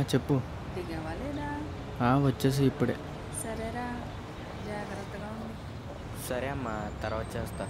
చెప్పు దిగావా లేదా ఆ, వచ్చేసి ఇప్పుడే సరేరా జాగ్రత్తగా ఉండు సరే అమ్మా తర్వాత చేస్తా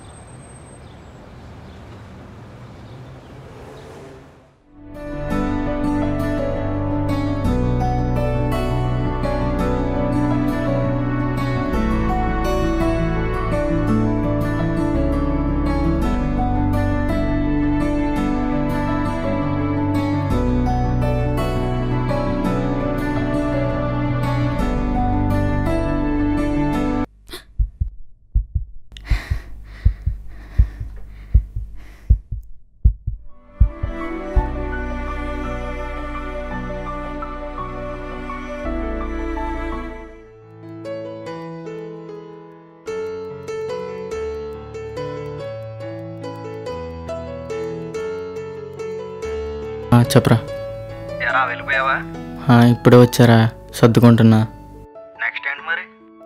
ఆ, చెప్పరా ఎరా వెళ్ళిపోయావా ఆ, ఇప్పుడే వచ్చారా సర్దుకుంటున్నా నెక్స్ట్ ఏంటి మరి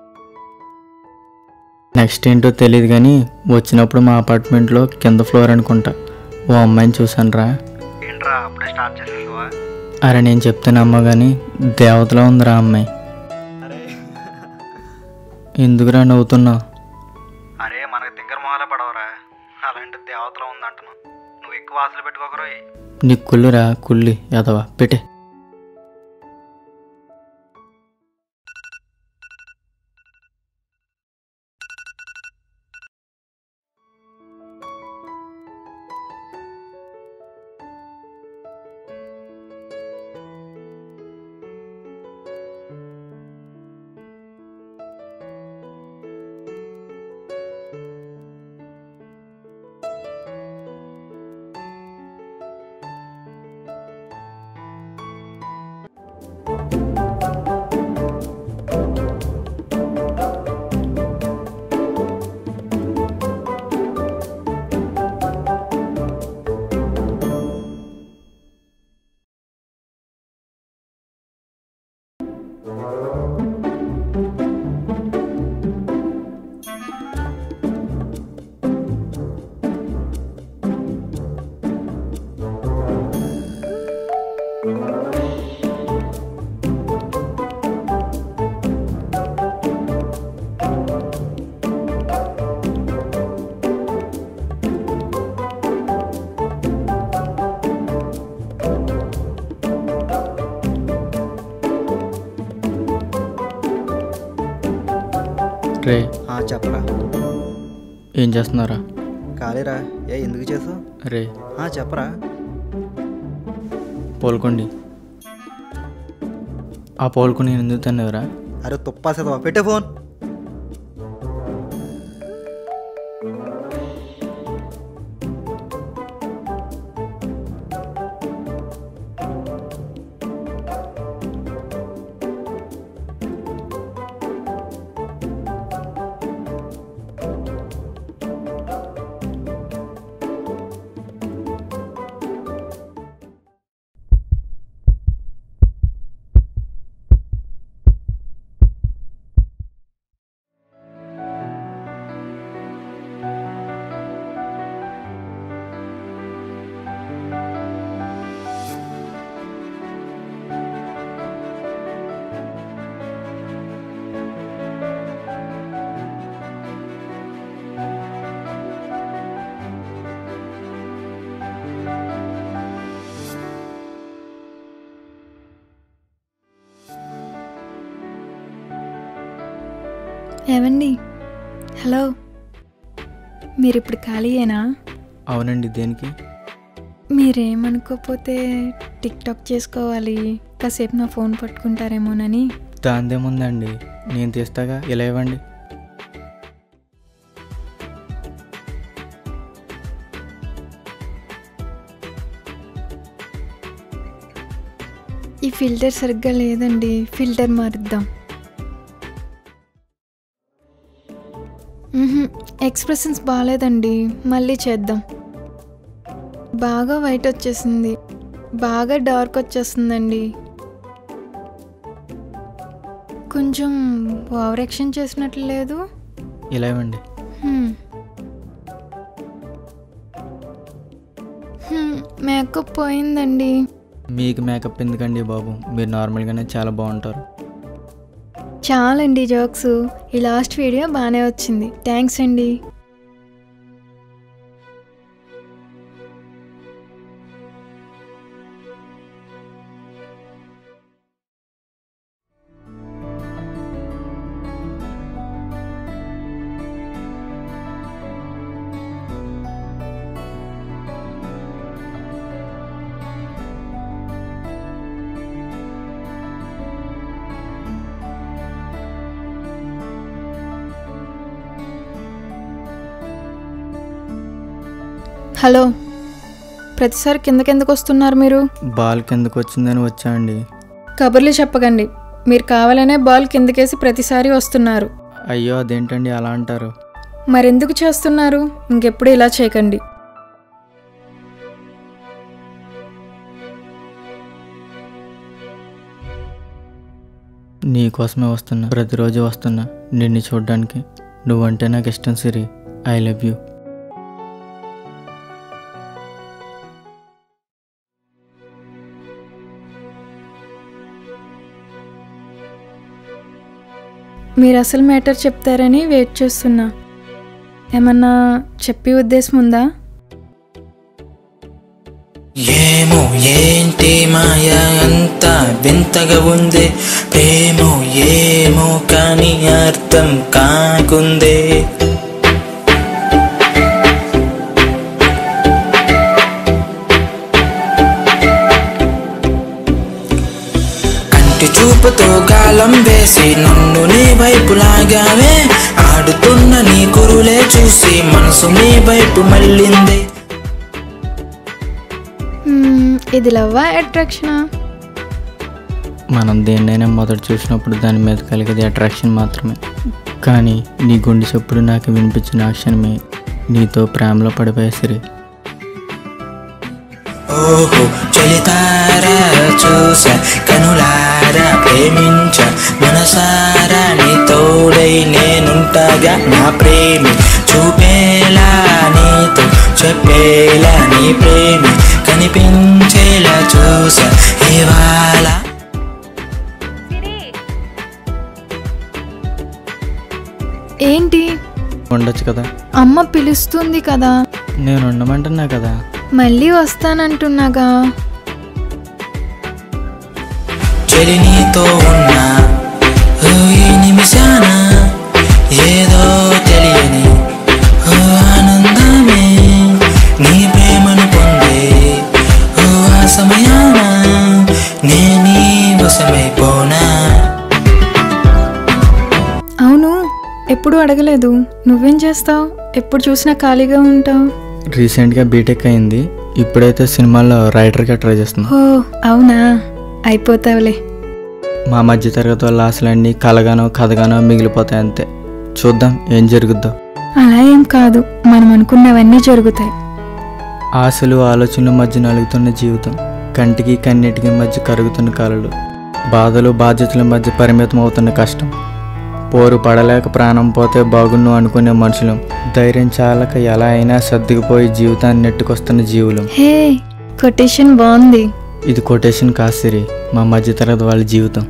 నెక్స్ట్ ఏంటో తెలియదు కానీ వచ్చినప్పుడు మా అపార్ట్మెంట్లో కింద ఫ్లోర్ అనుకుంటా ఓ అమ్మాయిని చూసానురా ఏంట్రా అప్పుడే స్టార్ట్ చేసేసావా అరే నేను చెప్తాను అమ్మ కానీ దేవతలా ఉందిరా ఆ అమ్మాయి అరే ఎందుకురా నవ్వుతున్నావు అరే మనకు తింకర మొహాలే పడవరా అలాంటి దేవతలో ఉందంటున్నావు నువ్వు ఎక్కువ ఆశలు పెట్టుకోకరోయ్ నీ కుళ్ళురా కుళ్ళి ఎదవా పెట్టే రే ఆ, చెప్పరా ఏం చేస్తున్నారా ఖాళీరా ఏ ఎందుకు చేసావు రే ఆ, చెప్పరా పోల్కొండి ఆ పోల్కు నేను ఎందుకు తిన్నవరా అరే తుప్పాసేదవా పెట్టే ఫోన్ ఏమండి హలో మీరు ఇప్పుడు ఖాళీయేనా అవునండి దేనికి మీరేమనుకోకపోతే టిక్ టాక్ చేసుకోవాలి కాసేపు నా ఫోన్ పట్టుకుంటారేమోనని దాందేముందండి నేను తీస్తాగా ఇలా ఇవ్వండి ఈ ఫిల్టర్ సరిగ్గా లేదండి ఫిల్టర్ మారుద్దాం మ్హూ, ఎక్స్ప్రెషన్స్ బాగాలేదండి మళ్ళీ చేద్దాం బాగా వైట్ వచ్చేసింది బాగా డార్క్ వచ్చేస్తుందండి కొంచెం ఓవర్ యాక్షన్ చేసినట్లు లేదు ఇలా ఇవ్వండి హ్మ్. హ్మ్, మేకప్ పోయిందండి మీకు మేకప్ ఎందుకండి బాబు మీరు నార్మల్గానే చాలా బాగుంటారు చాలండి జోక్స్ ఈ లాస్ట్ వీడియో బాగానే వచ్చింది థ్యాంక్స్ అండి హలో ప్రతిసారి కిందకెందుకు వస్తున్నారు మీరు బాల్ కిందకు వచ్చిందని వచ్చా అండి కబుర్లు చెప్పకండి మీరు కావాలనే బాల్ కిందకేసి ప్రతిసారి వస్తున్నారు అయ్యో అదేంటండి అలా అంటారు మరెందుకు చేస్తున్నారు ఇంకెప్పుడు ఇలా చేయకండి నీ కోసమే వస్తున్నా ప్రతిరోజు వస్తున్నా నిన్ను చూడడానికి నువ్వంటే నాకు ఇష్టం సిరి ఐ లవ్ యూ మీరు అసలు మ్యాటర్ చెప్తారని వెయిట్ చేస్తున్నా ఏమన్నా చెప్పే ఉద్దేశం ఉందా ఏమో ఏంటి మాయ అంత వింతగా ఉంది ప్రేమో ఏమో కానీ అర్థం కాకుందే కంటి చూపుతో గాలం వేసి నన్ను నీ వైపు లాగావే ఆడుతున్న నీ కురులే చూసి మనసు నీ వైపు మళ్ళిందే మ్మ్, ఇది లవ్వా అట్రాక్షనా మనం దేన్నైనా మొదట చూసినప్పుడు దాని మీద కలిగేది అట్రాక్షన్ మాత్రమే కానీ నీ గుండె చప్పుడు నాకు వినిపించిన ఆ క్షణమే నీతో ప్రేమలో పడిపోయే సిరి ఓహో చలితారా చూస కనులారా ప్రేమించ మనసారా నీ తోడై నేనుంటాగా నా ప్రేమి చూపేలా నీతో చెప్పేలా నీ ప్రేమి కనిపించేలా చూస ఇవాళ ఏంటి ఉండొచ్చు కదా అమ్మ పిలుస్తుంది కదా నేను ఉండమంటున్నా కదా మళ్ళీ వస్తానంటున్నాగా చెలి నీతో ఉన్నా ఓ ఈ నిమిషాన ఏదో తెలియని ఓ ఆనందమే నీ ప్రేమను పొందే ఓ ఆ సమయాన నే నీ వశమైపోనా అవును ఎప్పుడు అడగలేదు నువ్వేం చేస్తావు ఎప్పుడు చూసినా ఖాళీగా ఉంటావు రీసెంట్గా బీటెక్ అయింది ఇప్పుడైతే సినిమాల్లో రైటర్గా ట్రై చేస్తున్నా ఓ అవునా అయిపోతావులే మా మధ్య తరగతి వాళ్ళ ఆశలన్నీ కలగానో కథగానో మిగిలిపోతాయి అంతే చూద్దాం ఏం జరుగుద్దో అలా ఏం కాదు మనం అనుకున్నవన్నీ జరుగుతాయి ఆశలు ఆలోచనల మధ్య నలుగుతున్న జీవితం కంటికి కన్నిటికి మధ్య కరుగుతున్న కలలు బాధలు బాధ్యతల మధ్య పరిమితం అవుతున్న కష్టం పోరు పడలేక ప్రాణం పోతే బాగున్ను అనుకునే మనుషులం ధైర్యం చాలక ఎలా అయినా సర్దుకుపోయి జీవితాన్ని నెట్టుకొస్తున్న జీవులం హే కొటేషన్ బాగుంది ఇది కొటేషన్ కాసిరి మా మధ్యతరగతి వాళ్ళ జీవితం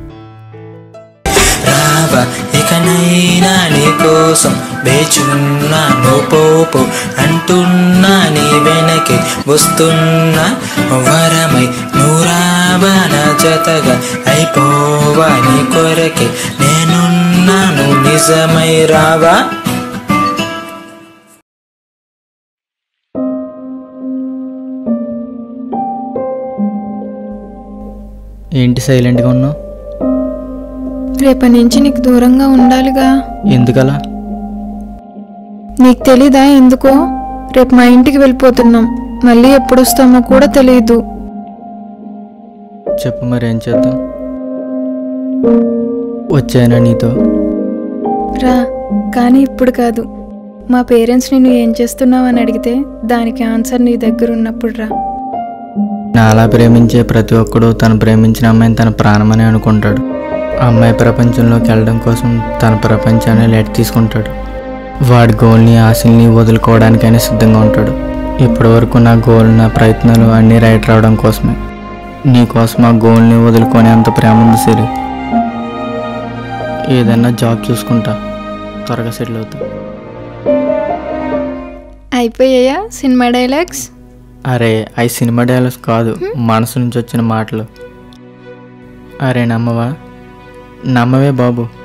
రావా ఇకనైనా నీ కోసం వేచున్నాను పోపు అంటున్నా నీ వెనకే వస్తున్నా వరమై నూరావా నా జతగా అయిపోవా నీ కొరకే నేనున్నాను నిజమై రావా ఏంటి సైలెంట్గా ఉన్నావు రేపటి నుంచి నీకు దూరంగా ఉండాలిగా ఎందుకలా నీకు తెలీదా ఎందుకో రేపు మా ఇంటికి వెళ్ళిపోతున్నాం మళ్ళీ ఎప్పుడు వస్తామో కూడా తెలియదు చెప్పు మరి ఏం చేద్దాం వచ్చానా నీతో రా కానీ ఇప్పుడు కాదు మా పేరెంట్స్ నిన్ను ఏం చేస్తున్నావు అని అడిగితే దానికి ఆన్సర్ నీ దగ్గర ఉన్నప్పుడు రా నాలా ప్రేమించే ప్రతి ఒక్కడు తను ప్రేమించిన అమ్మాయిని తన ప్రాణమని అనుకుంటాడు ఆ అమ్మాయి ప్రపంచంలోకి వెళ్ళడం కోసం తన ప్రపంచాన్ని లెట్ తీసుకుంటాడు వాడి గోల్ని ఆశల్ని వదులుకోవడానికైనా సిద్ధంగా ఉంటాడు ఇప్పటి వరకు నా గోల్ నా ప్రయత్నాలు అన్నీ రైట్ రావడం కోసమే నీకోసం ఆ గోల్ని వదులుకొని అంత ప్రేమ ఉంది సిరి ఏదన్నా జాబ్ చూసుకుంటా త్వరగా సెటిల్ అవుతా అయిపోయాయా సినిమా డైలాగ్స్ అరే అవి సినిమా డైలాగ్స్ కాదు మనసు నుంచి వచ్చిన మాటలు అరే నమ్మవా నమ్మవే బాబు